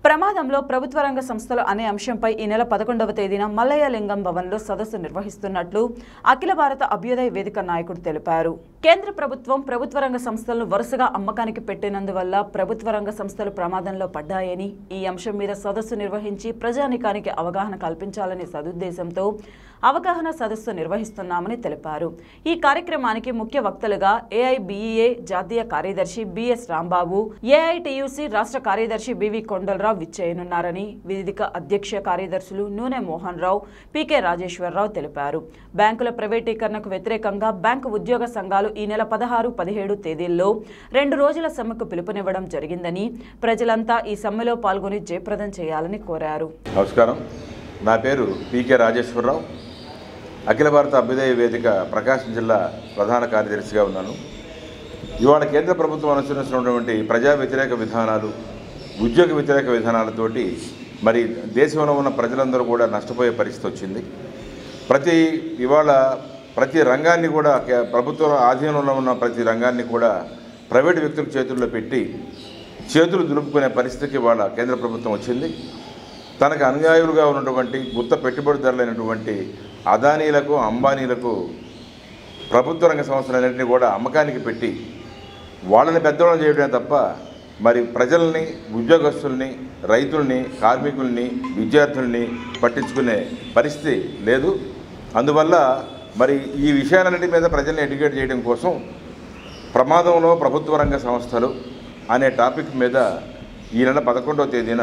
ప్రమాదంలో ప్రభుత్వ రంగ సంస్థలు అనే అంశంపై ఈ నెల పదకొండవ తేదీన మల్లయ్య లింగం భవన్లో సదస్సు నిర్వహిస్తున్నట్లు అఖిల భారత అభ్యుదయ వేదిక నాయకుడు తెలిపారు కేంద్ర ప్రభుత్వం ప్రభుత్వ రంగ సంస్థలను వరుసగా అమ్మకానికి పెట్టినందువల్ల ప్రభుత్వ రంగ సంస్థలు ప్రమాదంలో పడ్డాయని ఈ అంశం మీద సదస్సు నిర్వహించి ప్రజానికానికి అవగాహన కల్పించాలనే సదుద్దేశంతో అవగాహన సదస్సు నిర్వహిస్తున్నామని తెలిపారు ఈ కార్యక్రమానికి ముఖ్య వక్తలుగా ఏఐబిఈఏ జాతీయ కార్యదర్శి బిఎస్ రాంబాబు ఏఐటియుసి రాష్ట్ర కార్యదర్శి బివి కొండలరావు విచ్చేయనున్నారని వేదిక అధ్యక్ష కార్యదర్శులు నూనె మోహన్ రావు పీకే రాజేశ్వరరావు తెలిపారు బ్యాంకుల ప్రైవేటీకరణకు వ్యతిరేకంగా బ్యాంకు ఉద్యోగ సంఘాలు ఈ నెల పదహారు పదిహేడు తేదీల్లో రెండు రోజుల సమ్మెకు పిలుపునివ్వడం జరిగిందని ప్రజలంతా ఈ సమ్మెలో పాల్గొని జయప్రదం చేయాలని కోరారు నమస్కారం నా పేరు పీకే రాజేశ్వరరావు అఖిల భారత అభ్యుదయ వేదిక ప్రకాశం జిల్లా ప్రధాన కార్యదర్శిగా ఉన్నాను ఇవాళ కేంద్ర ప్రభుత్వం అనుసరిస్తున్నటువంటి ప్రజా వ్యతిరేక విధానాలు ఉద్యోగ వ్యతిరేక విధానాలతోటి మరి దేశంలో ఉన్న ప్రజలందరూ కూడా నష్టపోయే పరిస్థితి వచ్చింది ప్రతి ఇవాళ ప్రతి రంగాన్ని కూడా కే- ప్రభుత్వ ఆధీనంలో ఉన్న ప్రతి రంగాన్ని కూడా ప్రైవేటు వ్యక్తుల చేతుల్లో పెట్టి చేతులు దులుపుకునే పరిస్థితికి ఇవాళ కేంద్ర ప్రభుత్వం వచ్చింది తనకు అనుయాయులుగా ఉన్నటువంటి గుత్త పెట్టుబడిదారులైనటువంటి అదానీలకు అంబానీలకు ప్రభుత్వ రంగ సంస్థలన్నింటినీ కూడా అమ్మకానికి పెట్టి వాళ్ళని పెద్దవాళ్ళని చేయడమే తప్ప మరి ప్రజల్ని ఉద్యోగస్తుల్ని రైతుల్ని కార్మికుల్ని విద్యార్థుల్ని పట్టించుకునే పరిస్థితి లేదు అందువల్ల మరి ఈ విషయాలన్నిటి మీద ప్రజల్ని ఎడ్యుకేట్ చేయడం కోసం ప్రమాదంలో ప్రభుత్వ రంగ సంస్థలు అనే టాపిక్ మీద ఈ నెల పదకొండవ తేదీన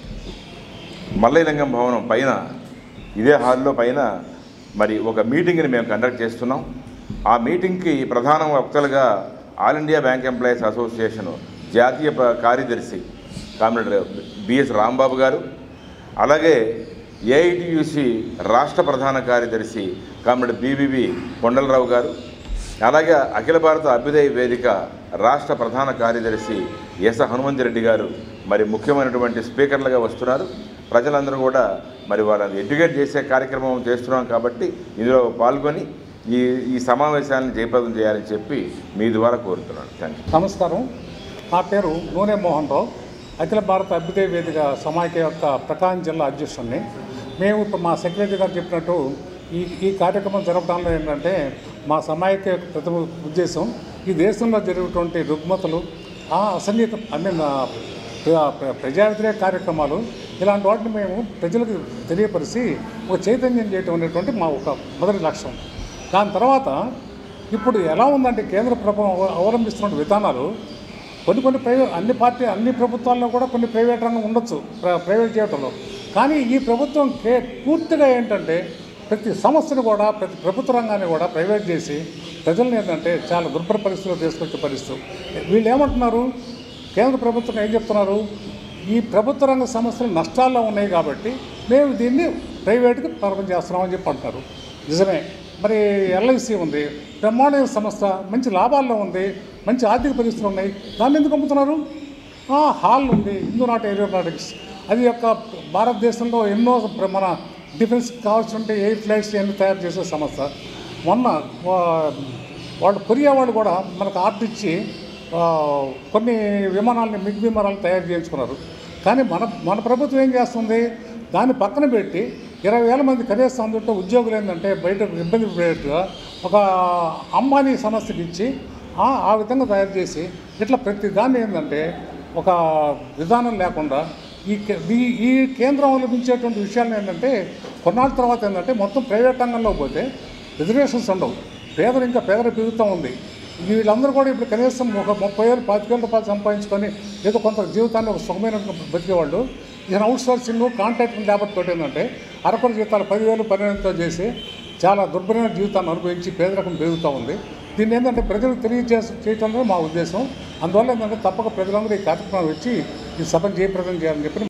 మల్లయ్యలింగం భవనం పైన ఇదే హాల్లో పైన మరి ఒక మీటింగ్ని మేము కండక్ట్ చేస్తున్నాం ఆ మీటింగ్కి ప్రధాన వక్తలుగా all India bank employees association జాతీయ ప- కార్యదర్శి కామ్రేడ్ బిఎస్ రాంబాబు గారు అలాగే ఏఐటియుసి రాష్ట్ర ప్రధాన కార్యదర్శి కామ్రేడ్ బీబీబీ కొండలరావు గారు అలాగే అఖిల భారత అభ్యుదయ వేదిక రాష్ట్ర ప్రధాన కార్యదర్శి ఎస్ హనుమంతరెడ్డి గారు మరి ముఖ్యమైనటువంటి స్పీకర్లుగా వస్తున్నారు ప్రజలందరూ కూడా మరి వాళ్ళని ఎడ్యుకేట్ చేసే కార్యక్రమం చేస్తున్నాం కాబట్టి ఇందులో పాల్గొని ఈ ఈ సమావేశాలను జయప్రదం చేయాలని చెప్పి మీ ద్వారా కోరుతున్నాను థ్యాంక్ యూ నమస్కారం నా పేరు నూనె మోహన్ రావు అఖిల భారత అభ్యుదయ వేదిక సమాఖ్య యొక్క ప్రకాశం జిల్లా అధ్యక్షుడిని మేము ఇప్పుడు మా సెక్రటరీ గారు చెప్పినట్టు ఈ ఈ కార్యక్రమం జరపడంలో ఏంటంటే మా సమాఖ్య యొక్క ప్రథమ ఉద్దేశం ఈ దేశంలో జరిగేటువంటి రుగ్మతలు ఆ అసన్నిహిత ఐ మీన్ ప్రజా వ్యతిరేక కార్యక్రమాలు ఇలాంటి వాటిని మేము ప్రజలకు తెలియపరిచి ఒక చైతన్యం చేయటం అనేటువంటి మా ఒక మొదటి లక్ష్యం దాని తర్వాత ఇప్పుడు ఎలా ఉందంటే కేంద్ర ప్రభుత్వం అవ- అవలంబిస్తున్న విధానాలు కొన్ని కొన్ని ప్రైవేట్ అన్ని పార్టీ అన్ని ప్రభుత్వాల్లో కూడా కొన్ని ప్రైవేట్ రంగం ఉండొచ్చు ప్ర- ప్రైవేట్ చేయటంలో కానీ ఈ ప్రభుత్వం కే పూర్తిగా ఏంటంటే ప్రతి సంస్థను కూడా ప్రతి ప్రభుత్వ రంగాన్ని కూడా ప్రైవేట్ చేసి ప్రజల్ని ఏంటంటే చాలా దుర్భర పరిస్థితుల్లో తీసుకొచ్చే పరిస్థితి వీళ్ళు ఏమంటున్నారు కేంద్ర ప్రభుత్వం ఏం చెప్తున్నారు ఈ ప్రభుత్వ రంగ సంస్థలు నష్టాల్లో ఉన్నాయి కాబట్టి మేము దీన్ని ప్రైవేట్కి ప్రారంభం చేస్తున్నామని చెప్పి అంటున్నారు నిజమే మరి ఎల్ఐసి ఉంది బ్రహ్మాండమైన సంస్థ మంచి లాభాల్లో ఉంది మంచి ఆర్థిక పరిస్థితులు ఉన్నాయి దాన్ని ఎందుకు అమ్ముతున్నారు ఆ, హాల్ ఉంది హిందూ నాట్ ఏరోనాటిక్స్ అది యొక్క భారతదేశంలో ఎన్నో ప్ర- మన డిఫెన్స్ కావాల్సిన ఎయిర్ ఫ్లైట్స్ అన్ని తయారు చేసే సంస్థ మొన్న వా- వాళ్ళు కొరియా వాళ్ళు కూడా మనకు ఆర్డర్ ఇచ్చి ఆ, కొన్ని విమానాలని మిగ్ విమానాలు తయారు చేయించుకున్నారు కానీ మన మన ప్రభుత్వం ఏం చేస్తుంది దాన్ని పక్కన పెట్టి ఇరవై వేల మంది కనీసం అందులో ఉద్యోగులు ఏంటంటే బయట ఇబ్బంది పడేట్టుగా ఒక అంబానీ సంస్థకి ఇచ్చి ఆ ఆ విధంగా తయారు చేసి ఇట్లా ప్రతి దాన్ని ఏంటంటే ఒక విధానం లేకుండా ఈ కే- ఈ- ఈ కేంద్రం అవలంబించేటువంటి విషయాలు ఏంటంటే కొన్నాళ్ళ తర్వాత ఏంటంటే మొత్తం ప్రైవేట్ రంగంలో పోతే రిజర్వేషన్స్ ఉండవు పేదలు ఇంకా పేదలు పెరుగుతూ ఉంది వీళ్ళందరూ కూడా ఇప్పుడు కనీసం ఒక ముప్పై వేలు పాతిక వేల రూపాయలు సంపాదించుకొని ఏదో కొంత జీవితాన్ని ఒక సుఖమైన బతికేవాళ్ళు ఈయన అవుట్ సోర్సింగ్ కాంట్రాక్ట్ లేబర్ తోటి ఏంటంటే అరకొర జీతాలు పదివేలు పన్నెండుతో చేసి చాలా దుర్భరమైన జీవితాన్ని అనుభవించి పేదరికం పెరుగుతూ ఉంది దీన్ని ఏంటంటే ప్రజలకు తెలియజే చేయటంలో మా ఉద్దేశం అందువల్ల ఏంటంటే తప్పక ప్రజలందరూ ఈ కార్యక్రమం వచ్చి ఈ సభను జయప్రదం చేయాలని చెప్పి